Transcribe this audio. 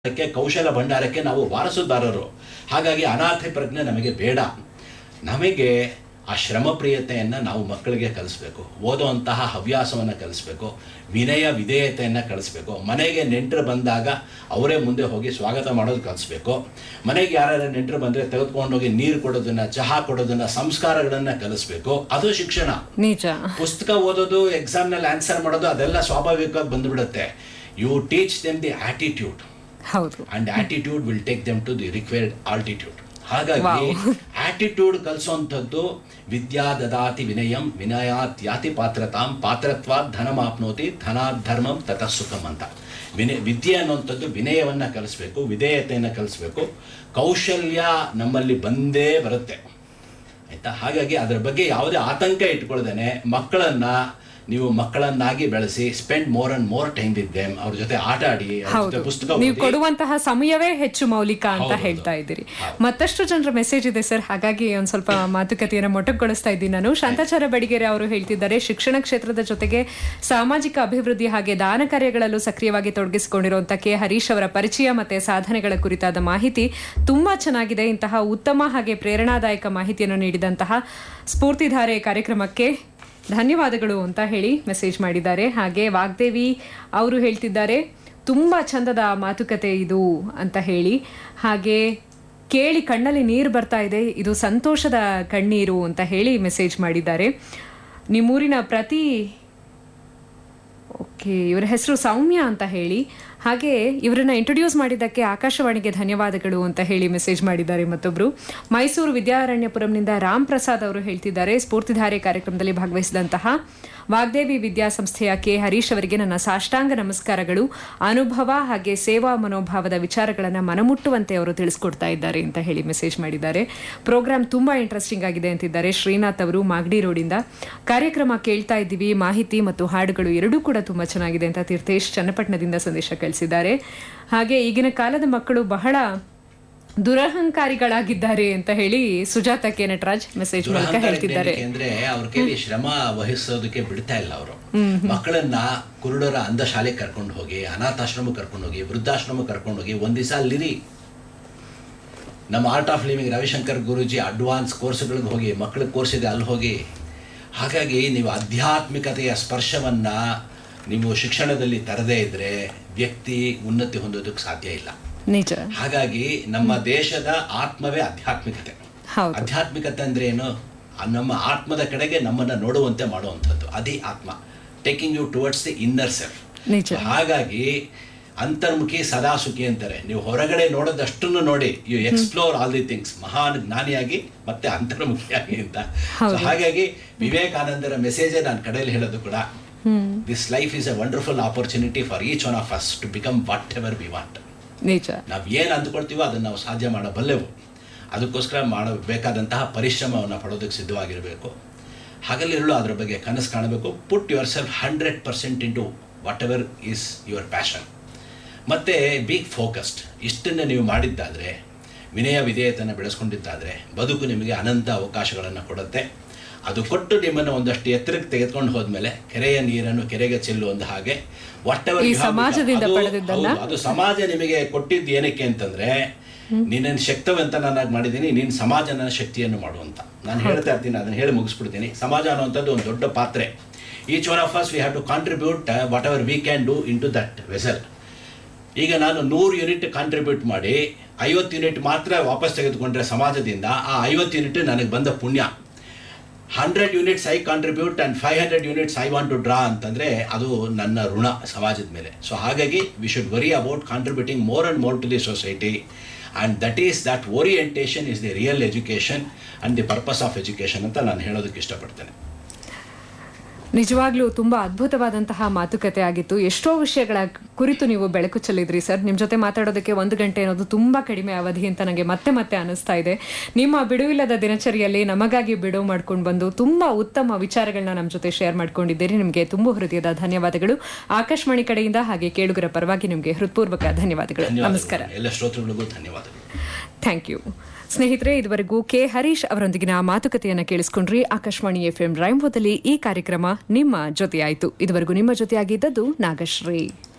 ಅದಕ್ಕೆ ಕೌಶಲ ಭಂಡಾರಕ್ಕೆ ನಾವು ವಾರಸುದಾರರು ಹಾಗಾಗಿ ಅನಾಥ ಪ್ರಜ್ಞೆ ನಮಗೆ ಬೇಡ ನಮಗೆ ಆ ಶ್ರಮ ಪ್ರಿಯತೆಯನ್ನು ನಾವು ಮಕ್ಕಳಿಗೆ ಕಲಿಸ್ಬೇಕು ಓದುವಂತಹ ಹವ್ಯಾಸವನ್ನು ಕಲಿಸ್ಬೇಕು ವಿನಯ ವಿಧೇಯತೆಯನ್ನು ಕಲಿಸ್ಬೇಕು ಮನೆಗೆ ನೆಂಟರು ಬಂದಾಗ ಅವರೇ ಮುಂದೆ ಹೋಗಿ ಸ್ವಾಗತ ಮಾಡೋದು ಕಲಿಸ್ಬೇಕು ಮನೆಗೆ ಯಾರ್ಯಾರು ನೆಂಟರು ಬಂದರೆ ತೆಗೆದುಕೊಂಡೋಗಿ ನೀರು ಕೊಡೋದನ್ನ ಚಹಾ ಕೊಡೋದನ್ನ ಸಂಸ್ಕಾರಗಳನ್ನು ಕಲಿಸ್ಬೇಕು ಅದು ಶಿಕ್ಷಣ ನಿಜ ಪುಸ್ತಕ ಓದೋದು ಎಕ್ಸಾಮ್ನಲ್ಲಿ ಆನ್ಸರ್ ಮಾಡೋದು ಅದೆಲ್ಲ ಸ್ವಾಭಾವಿಕವಾಗಿ ಬಂದುಬಿಡುತ್ತೆ you teach them the attitude ಹೌದು and attitude will take them to the required altitude ಹಾಗಾಗಿ Wow. ಆಟಿಟ್ಯೂಡ್ ಕಲಿಸೋಂಥದ್ದು ವಿದ್ಯಾ ದದಾತಿ ವಿನಯಂ ವಿನಯಾತ್ ಯಾತಿ ಪಾತ್ರತಾಂ ಪಾತ್ರತ್ವಾತ್ ಧನಮಾಪ್ನೋತಿ ಧನಾತ್ ಧರ್ಮಂ ತತಃ ಸುಖಂ ಅಂತ ವಿನಯ ವಿದ್ಯೆ ಅನ್ನುವಂಥದ್ದು ವಿನಯವನ್ನು ಕಲಿಸ್ಬೇಕು ವಿಧೇಯತೆಯನ್ನು ಕಲಿಸ್ಬೇಕು ಕೌಶಲ್ಯ ನಮ್ಮಲ್ಲಿ ಬಂದೇ ಬರುತ್ತೆ ಆಯ್ತಾ ಹಾಗಾಗಿ ಅದರ ಬಗ್ಗೆ ಯಾವುದೇ ಆತಂಕ ಇಟ್ಕೊಳ್ದೇನೆ ಮಕ್ಕಳನ್ನ ನೀವು ಮಕ್ಕಳನ್ನಾಗಿ ಬೆಳೆಸಿ spend more and more time with them ಅವ್ರ ಜೊತೆ ಆಟ ಆಡಿ ಅವ್ರ ಹೌದು ಜೊತೆ ಪುಸ್ತಕ ನೀವು ಓದಿ. ಕೊಡುವಂತಹ ಸಮಯವೇ ಹೆಚ್ಚು ಮೌಲಿಕ ಅಂತ ಹೌದು, ಹೇಳ್ತಾ ಹೌದು. ಇದ್ದೀರಿ ಹೌದು. ಮತ್ತಷ್ಟು ಜನರ ಮೆಸೇಜ್ ಇದೆ ಸರ್ ಹಾಗಾಗಿ ಒಂದ್ ಸ್ವಲ್ಪ ಮಾತುಕತೆಯನ್ನು ಮೊಟಕುಗೊಳಿಸ್ತಾ ಇದ್ದೀನಿ ನಾನು ಶಾಂತಾಚಾರ ಬಡಿಗೆರೆ ಅವರು ಹೇಳ್ತಿದ್ದಾರೆ ಶಿಕ್ಷಣ ಕ್ಷೇತ್ರದ ಜೊತೆಗೆ ಸಾಮಾಜಿಕ ಅಭಿವೃದ್ಧಿ ಹಾಗೆ ದಾನ ಕಾರ್ಯಗಳಲ್ಲೂ ಸಕ್ರಿಯವಾಗಿ ತೊಡಗಿಸಿಕೊಂಡಿರುವಂತಹ ಕೆ ಹರೀಶ್ ಅವರ ಪರಿಚಯ ಮತ್ತೆ ಸಾಧನೆಗಳ ಕುರಿತಾದ ಮಾಹಿತಿ ತುಂಬಾ ಚೆನ್ನಾಗಿದೆ ಇಂತಹ ಉತ್ತಮ ಹಾಗೆ ಪ್ರೇರಣಾದಾಯಕ ಮಾಹಿತಿಯನ್ನು ನೀಡಿದಂತಹ ಸ್ಫೂರ್ತಿಧಾರೆ ಕಾರ್ಯಕ್ರಮಕ್ಕೆ ಧನ್ಯವಾದಗಳು ಅಂತ ಹೇಳಿ ಮೆಸೇಜ್ ಮಾಡಿದ್ದಾರೆ ಹಾಗೆ ವಾಗ್ದೇವಿ ಅವರು ಹೇಳ್ತಿದ್ದಾರೆ ತುಂಬ ಚಂದದ ಮಾತುಕತೆ ಇದು ಅಂತ ಹೇಳಿ ಹಾಗೆ ಕೇಳಿ ಕಣ್ಣಲ್ಲಿ ನೀರು ಬರ್ತಾ ಇದೆ ಇದು ಸಂತೋಷದ ಕಣ್ಣೀರು ಅಂತ ಹೇಳಿ ಮೆಸೇಜ್ ಮಾಡಿದ್ದಾರೆ ನಿಮ್ಮೂರಿನ ಪ್ರತಿ ಓಕೆ ಇವರ ಹೆಸರು ಸೌಮ್ಯ ಅಂತ ಹೇಳಿ ಹಾಗೆ ಇವರನ್ನ ಇಂಟ್ರೊಡ್ಯೂಸ್ ಮಾಡಿದ್ದಕ್ಕೆ ಆಕಾಶವಾಣಿಗೆ ಧನ್ಯವಾದಗಳು ಅಂತ ಹೇಳಿ ಮೆಸೇಜ್ ಮಾಡಿದ್ದಾರೆ ಮತ್ತೊಬ್ರು ಮೈಸೂರು ವಿದ್ಯಾರಣ್ಯಪುರಂನಿಂದ ರಾಮ್ ಪ್ರಸಾದ್ ಅವರು ಹೇಳ್ತಿದ್ದಾರೆ ಸ್ಫೂರ್ತಿಧಾರೆ ಕಾರ್ಯಕ್ರಮದಲ್ಲಿ ಭಾಗವಹಿಸಿದಂತಹ ವಾಗ್ದೇವಿ ವಿದ್ಯಾಸಂಸ್ಥೆಯ ಕೆ ಹರೀಶ್ ಅವರಿಗೆ ನನ್ನ ಸಾಷ್ಟಾಂಗ ನಮಸ್ಕಾರಗಳು ಅನುಭವ ಹಾಗೆ ಸೇವಾ ಮನೋಭಾವದ ವಿಚಾರಗಳನ್ನು ಮನಮುಟ್ಟುವಂತೆ ಅವರು ತಿಳಿಸ್ಕೊಡ್ತಾ ಇದ್ದಾರೆ ಅಂತ ಹೇಳಿ ಮೆಸೇಜ್ ಮಾಡಿದ್ದಾರೆ ಪ್ರೋಗ್ರಾಮ್ ತುಂಬಾ ಇಂಟ್ರೆಸ್ಟಿಂಗ್ ಆಗಿದೆ ಅಂತಿದ್ದಾರೆ ಶ್ರೀನಾಥ್ ಅವರು ಮಾಗಡಿ ರೋಡಿಂದ ಕಾರ್ಯಕ್ರಮ ಕೇಳ್ತಾ ಇದ್ದೀವಿ ಮಾಹಿತಿ ಮತ್ತು ಹಾಡುಗಳು ಎರಡೂ ಕೂಡ ತುಂಬಾ ಚೆನ್ನಾಗಿದೆ ಅಂತ ತೀರ್ಥೇಶ್ ಚನ್ನಪಟ್ಟಣದಿಂದ ಸಂದೇಶ ಕಳಿಸಿದ್ದಾರೆ ಹಾಗೆ ಈಗಿನ ಕಾಲದ ಮಕ್ಕಳು ಬಹಳ ದುರಹಂಕಾರಿಗಳಾಗಿದ್ದಾರೆ ಅಂತ ಹೇಳಿ ಸುಜಾತ ಕೆ ನಟರಾಜ್ ಮೆಸೇಜ್ ಮೂಲಕ ದುರಹಂಕಾರ ಹೇಳ್ತಿದ್ದಾರೆ ಏನಕ್ಕೆ ಅಂದ್ರೆ ಅವ್ರ ಕೈಲಿ ಶ್ರಮ ವಹಿಸೋದಕ್ಕೆ ಬಿಡ್ತಾ ಇಲ್ಲ ಅವರು ಮಕ್ಕಳನ್ನ ಕುರುಡರ ಅಂಧ ಶಾಲೆಗೆ ಕರ್ಕೊಂಡು ಹೋಗಿ ಅನಾಥಾಶ್ರಮ ಕರ್ಕೊಂಡು ಹೋಗಿ ವೃದ್ಧಾಶ್ರಮ ಕರ್ಕೊಂಡು ಹೋಗಿ ಒಂದ್ ದಿವಸ ಅಲ್ಲಿರಿ ನಮ್ಮ art of living Ravishankar Guruji advance ಕೋರ್ಸ್ಗಳಿಗೆ ಹೋಗಿ ಮಕ್ಕಳ ಕೋರ್ಸ್ ಇದೆ ಅಲ್ಲಿ ಹೋಗಿ ಹಾಗಾಗಿ ನೀವು ಆಧ್ಯಾತ್ಮಿಕತೆಯ ಸ್ಪರ್ಶವನ್ನ ನೀವು ಶಿಕ್ಷಣದಲ್ಲಿ ತರದೇ ಇದ್ರೆ ವ್ಯಕ್ತಿ ಉನ್ನತಿ ಹೊಂದೋದಕ್ಕೆ ಸಾಧ್ಯ ಇಲ್ಲ ನಿಜ ಹಾಗಾಗಿ ನಮ್ಮ ದೇಶದ ಆತ್ಮವೇ ಆಧ್ಯಾತ್ಮಿಕತೆ ಹೌದು ಆಧ್ಯಾತ್ಮಿಕತೆ ಅಂದ್ರೆ ಏನು ಆ ನಮ್ಮ ಆತ್ಮದ ಕಡೆಗೆ ನಮ್ಮನ್ನ ನೋಡುವಂತೆ ಮಾಡುವಂಥದ್ದು ಅದೇ ಆತ್ಮ taking you towards the inner self ನಿಜ ಹಾಗಾಗಿ ಅಂತರ್ಮುಖಿ ಸದಾ ಸುಖಿ ಅಂತಾರೆ ನೀವು ಹೊರಗಡೆ ನೋಡೋದಷ್ಟನ್ನು ನೋಡಿ you explore all the things ಮಹಾನ್ ಜ್ಞಾನಿಯಾಗಿ ಮತ್ತೆ ಅಂತರ್ಮುಖಿಯಾಗಿ ಅಂತ So ಹೌದು. ಹಾಗಾಗಿ ವಿವೇಕಾನಂದರ ಮೆಸೇಜೇ ನಾನು ಕಡೆಯಲ್ಲಿ ಹೇಳೋದು ಕೂಡ this life is a wonderful opportunity for each one of us to become whatever we want ನಿಜ ನಾವು ಏನು ಅಂದ್ಕೊಳ್ತೀವೋ ಅದನ್ನು ನಾವು ಸಾಧ್ಯ ಮಾಡಬಲ್ಲೆವು ಅದಕ್ಕೋಸ್ಕರ ಮಾಡಬೇಕಾದಂತಹ ಪರಿಶ್ರಮವನ್ನು ಪಡೋದಕ್ಕೆ ಸಿದ್ಧವಾಗಿರಬೇಕು ಹಗಲಿರುಳು ಅದರ ಬಗ್ಗೆ ಕನಸು ಕಾಣಬೇಕು put yourself hundred percent into whatever is your passion ಮತ್ತು ಬಿಗ್ ಫೋಕಸ್ಡ್ ಇಷ್ಟನ್ನು ನೀವು ಮಾಡಿದ್ದಾದರೆ ವಿನಯ ವಿಧೇಯತೆಯನ್ನು ಬೆಳೆಸ್ಕೊಂಡಿದ್ದಾದರೆ ಬದುಕು ನಿಮಗೆ ಅನಂತ ಅವಕಾಶಗಳನ್ನು ಕೊಡುತ್ತೆ ಅದು ಕೊಟ್ಟು ನಿಮ್ಮನ್ನು ಒಂದಷ್ಟು ಎತ್ತರಕ್ಕೆ ತೆಗೆದುಕೊಂಡು ಹೋದ್ಮೇಲೆ ಕೆರೆಯ ನೀರನ್ನು ಕೆರೆಗೆ ಚೆಲ್ಲುವಂತ ಹಾಗೆ ವಾಟ್ ಎವರ್ ಈ ಸಮಾಜದಿಂದ ಪಡೆದಿದ್ದನ್ನ? ಅದು ಸಮಾಜ ನಿಮಗೆ ಕೊಟ್ಟಿದ್ದು ಏನಕ್ಕೆ ಅಂತಂದ್ರೆ ನಿನ್ನನ್ನು ಶಕ್ತವಂತನಾಗಿ ಮಾಡಿದ್ದೀನಿ ನೀನು ಸಮಾಜ ನನ್ನ ಶಕ್ತಿಯನ್ನು ಮಾಡುವಂತ ನಾನು ಹೇಳ್ತಾ ಇರ್ತೀನಿ ಅದನ್ನ ಹೇಳಿ ಮುಗಿಸ್ಬಿಡ್ತೀನಿ ಸಮಾಜ ಅನ್ನುವಂಥದ್ದು ಒಂದು ದೊಡ್ಡ ಪಾತ್ರೆ each one of us we have to contribute whatever we can do into that vessel ಈಗ ನಾನು ನೂರು ಯೂನಿಟ್ ಕಾಂಟ್ರಿಬ್ಯೂಟ್ ಮಾಡಿ ಐವತ್ತು ಯೂನಿಟ್ ಮಾತ್ರ ವಾಪಸ್ ತೆಗೆದುಕೊಂಡ್ರೆ ಸಮಾಜದಿಂದ ಆ ಐವತ್ತು ಯೂನಿಟ್ ನನಗೆ ಬಂದ ಪುಣ್ಯ hundred units I contribute and five hundred units I want to draw ಅಂತಂದರೆ ಅದು ನನ್ನ ಋಣ ಸಮಾಜದ ಮೇಲೆ ಸೊ ಹಾಗಾಗಿ we should worry about contributing more and more to the society and that is that orientation is the real education and the purpose of education ಅಂತ ನಾನು ಹೇಳೋದಕ್ಕೆ ಇಷ್ಟಪಡ್ತೇನೆ ನಿಜವಾಗ್ಲೂ ತುಂಬಾ ಅದ್ಭುತವಾದಂತಹ ಮಾತುಕತೆ ಆಗಿತ್ತು ಎಷ್ಟೋ ವಿಷಯಗಳ ಕುರಿತು ನೀವು ಬೆಳಕು ಚೆಲ್ಲಿದ್ರಿ ಸರ್ ನಿಮ್ ಜೊತೆ ಮಾತಾಡೋದಕ್ಕೆ ಒಂದು ಗಂಟೆ ಅನ್ನೋದು ತುಂಬಾ ಕಡಿಮೆ ಅವಧಿ ಅಂತ ನನಗೆ ಮತ್ತೆ ಮತ್ತೆ ಅನಿಸ್ತಾ ಇದೆ ನಿಮ್ಮ ಬಿಡುವಿಲ್ಲದ ದಿನಚರಿಯಲ್ಲಿ ನಮಗಾಗಿ ಬಿಡುವು ಮಾಡ್ಕೊಂಡು ಬಂದು ತುಂಬಾ ಉತ್ತಮ ವಿಚಾರಗಳನ್ನ ನಮ್ಮ ಜೊತೆ ಶೇರ್ ಮಾಡ್ಕೊಂಡಿದ್ದೀರಿ ನಿಮಗೆ ತುಂಬ ಹೃದಯದ ಧನ್ಯವಾದಗಳು ಆಕಾಶವಾಣಿ ಕಡೆಯಿಂದ ಹಾಗೆ ಕೇಳುಗರ ಪರವಾಗಿ ನಿಮಗೆ ಹೃತ್ಪೂರ್ವಕ ಧನ್ಯವಾದಗಳು ನಮಸ್ಕಾರ ಧನ್ಯವಾದಗಳು ಎಲ್ಲ ಶ್ರೋತೃಗಳಿಗೂ ಧನ್ಯವಾದಗಳು ಥ್ಯಾಂಕ್ ಯು ಸ್ನೇಹಿತರೆ ಇದುವರೆಗೂ ಕೆ ಹರೀಶ್ ಅವರೊಂದಿಗಿನ ಮಾತುಕತೆಯನ್ನು ಕೇಳಿಸ್ಕೊಂಡ್ರಿ ಆಕಾಶವಾಣಿ ಎಫ್ಎಂ ರೈಂಬೋದಲ್ಲಿ ಈ ಕಾರ್ಯಕ್ರಮ ನಿಮ್ಮ ಜೊತೆಯಾಯಿತು ಇದುವರೆಗೂ ನಿಮ್ಮ ಜೊತೆಯಾಗಿದ್ದದ್ದು ನಾಗಶ್ರೀ